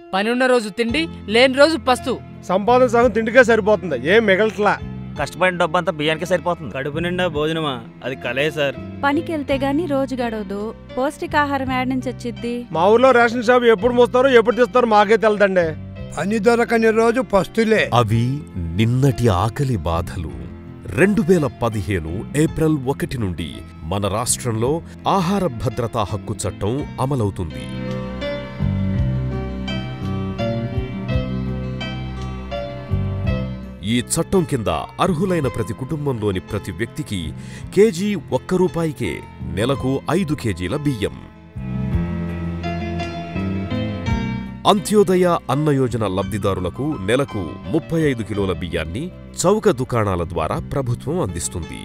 పని ఉన్న రోజు తిండి లేని రోజు పస్తు సంపాదన సగం తిండికే సరిపోతుంది ఏం మిగలట్లా కష్టపడిన డబ్బు అంతా బియ్యానికి సరిపోతుంది కడుపు నిండా భోజనమా అది కలే సార్ పనికి వెళ్తే గాని రోజు గడవదు పౌష్టికాహారం యాడ్ నుంచి వచ్చిద్ది మా ఊర్లో రేషన్ షాప్ ఎప్పుడు మోస్తారో ఎప్పుడు తీస్తారో మాకే తెలదండి పని దొరకని రోజు పస్తులే అవి నిన్నటి ఆకలి బాధలు రెండు వేల పదిహేను ఏప్రిల్ ఒకటి నుండి మన రాష్ట్రంలో ఆహార భద్రతా హక్కు చట్టం అమలవుతుంది ఈ చట్టం కింద అర్హులైన ప్రతి కుటుంబంలోని ప్రతి వ్యక్తికి కేజీ ఒక్క రూపాయికే నెలకు ఐదు కేజీల బియ్యం అంత్యోదయ అన్న యోజన లబ్ధిదారులకు నెలకు ముప్పై ఐదు కిలోల బియ్యాన్ని చౌక దుకాణాల ద్వారా ప్రభుత్వం అందిస్తుంది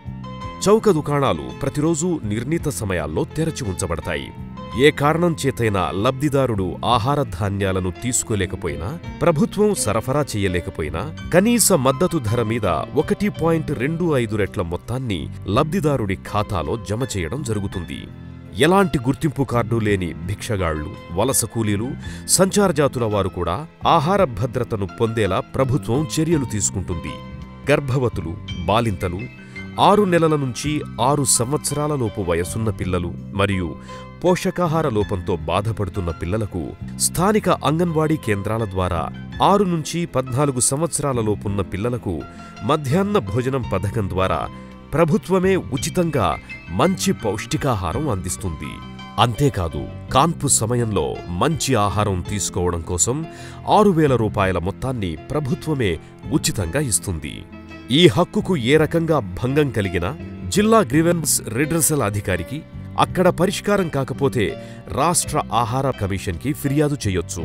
చౌక దుకాణాలు ప్రతిరోజు నిర్ణీత సమయాల్లో తెరచి ఉంచబడతాయి ఏ కారణం చేతైనా లబ్ధిదారుడు ఆహార ధాన్యాలను తీసుకోలేకపోయినా ప్రభుత్వం సరఫరా చేయలేకపోయినా కనీస మద్దతు ధర మీద ఒకటి పాయింట్ రెండు ఐదు రెట్ల మొత్తాన్ని లబ్ధిదారుడి ఖాతాలో జమ చేయడం జరుగుతుంది ఎలాంటి గుర్తింపు కార్డు లేని భిక్షగాళ్లు వలస కూలీలు సంచారజాతుల వారు కూడా ఆహార భద్రతను పొందేలా ప్రభుత్వం చర్యలు తీసుకుంటుంది గర్భవతులు బాలింతలు ఆరు నెలల నుంచి ఆరు సంవత్సరాల లోపు వయసున్న పిల్లలు మరియు పోషకాహార లోపంతో బాధపడుతున్న పిల్లలకు స్థానిక అంగన్వాడీ కేంద్రాల ద్వారా ఆరు నుంచి పద్నాలుగు సంవత్సరాల లోపున్న పిల్లలకు మధ్యాహ్న భోజనం పథకం ద్వారా ప్రభుత్వమే ఉచితంగా మంచి పౌష్టికాహారం అందిస్తుంది అంతేకాదు కాన్పు సమయంలో మంచి ఆహారం తీసుకోవడం కోసం ఆరు వేల రూపాయల మొత్తాన్ని ప్రభుత్వమే ఉచితంగా ఇస్తుంది ఈ హక్కుకు ఏ రకంగా భంగం కలిగినా జిల్లా గ్రీవెన్స్ రిడ్రసల్ అధికారికి అక్కడ పరిష్కారం కాకపోతే రాష్ట్ర ఆహార కమిషన్కి ఫిర్యాదు చేయొచ్చు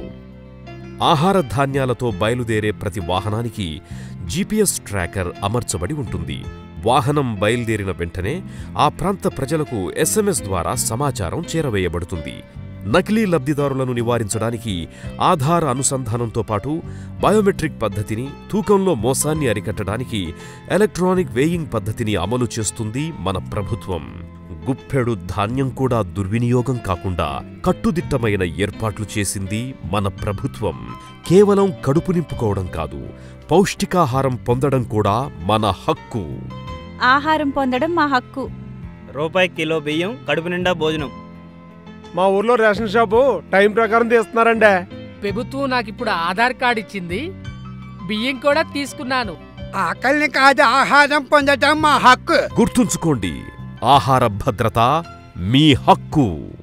ఆహార ధాన్యాలతో బయలుదేరే ప్రతి వాహనానికి జీపీఎస్ ట్రాకర్ అమర్చబడి ఉంటుంది వాహనం బయలుదేరిన వెంటనే ఆ ప్రాంత ప్రజలకు ఎస్ఎంఎస్ ద్వారా సమాచారం చేరవేయబడుతుంది నకిలీ లబ్ధిదారులను నివారించడానికి ఆధార్ అనుసంధానంతో పాటు బయోమెట్రిక్ పద్ధతిని తూకంలో మోసాన్ని అరికట్టడానికి ఎలక్ట్రానిక్ వేయింగ్ పద్ధతిని అమలు చేస్తుంది మన ప్రభుత్వం గుప్పెడు ధాన్యం కూడా దుర్వినియోగం కాకుండా కట్టుదిట్టమైన ఏర్పాట్లు చేసింది మన ప్రభుత్వం కేవలం కడుపు నింపుకోవడం కాదు పౌష్టికాహారం పొందడం కూడా మన హక్కు ఆహారం పొందడం మా హక్కు రూపాయి కిలో బియ్యం కడుపు నిండా భోజనం మా ఊర్లో రేషన్ షాపు టైం ప్రకారం తీస్తున్నారండి ప్రభుత్వం నాకు ఇప్పుడు ఆధార్ కార్డు ఇచ్చింది బియ్యం కూడా తీసుకున్నాను ఆకలిని కాదు ఆహారం పొందటం మా హక్కు గుర్తుంచుకోండి ఆహార భద్రత మీ హక్కు